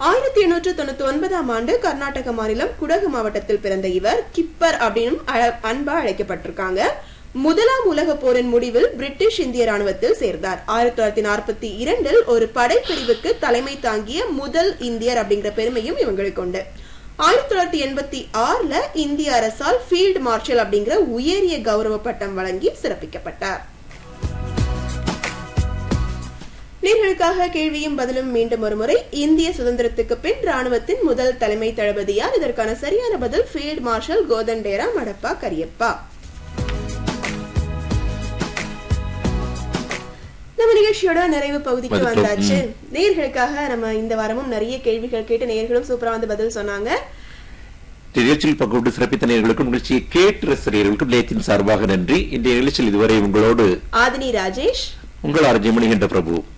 ஆயிரத்தி எண்ணூற்று தொண்ணூத்தி ஒன்பதாம் ஆண்டு கர்நாடக மாநிலம் குடகு மாவட்டத்தில் பிறந்த இவர் கிப்பர் அப்படின்னு அழ- அன்பா அழைக்கப்பட்டிருக்காங்க முதலாம் உலக போரின் முடிவில் பிரிட்டிஷ் இந்திய ராணுவத்தில் சேர்ந்தார் ஆயிரத்தி தொள்ளாயிரத்தி நாற்பத்தி இரண்டில் ஒரு படைப்பிரிவுக்கு தலைமை தாங்கிய முதல் இந்தியர் அப்படிங்கிற பெருமையும் இவங்களுக்கு உண்டு ஆயிரத்தி தொள்ளாயிரத்தி எண்பத்தி ஆறுல இந்திய அரசால் ஃபீல்ட் மார்ஷல் அப்படிங்கிற உயரிய கௌரவ பட்டம் வழங்கி சிறப்பிக்கப்பட்டார் நேர்களுக்காக கேள்வியும் பதிலும் மீண்டும் ஒருமுறை இந்திய சுதந்திரத்துக்கு பின் ராணுவத்தின் முதல் தலைமை தளபதி யார் இதற்கான சரியான பதில் ஃபீல்ட் மார்ஷல் கோதண்டேரா மடப்பா கரியப்பா நம்ம நிகழ்ச்சியோட நிறைவு பகுதிக்கு வந்துட்டோம். வந்தாச்சு நேர்களுக்காக நம்ம இந்த வாரமும் நிறைய கேள்விகள் கேட்டு நேர்களும் சூப்பரா வந்து பதில் சொன்னாங்க நிகழ்ச்சியில் பங்கு கொண்டு சிறப்பித்த நேயர்களுக்கும் நிகழ்ச்சியை கேட்டு ரசிகர்களுக்கும் நிலையத்தின் சார்பாக நன்றி இன்றைய நிகழ்ச்சியில் இதுவரை உங்களோடு ஆதினி ராஜேஷ் உங்கள் ஆர்ஜி மணிகண்ட பிரபு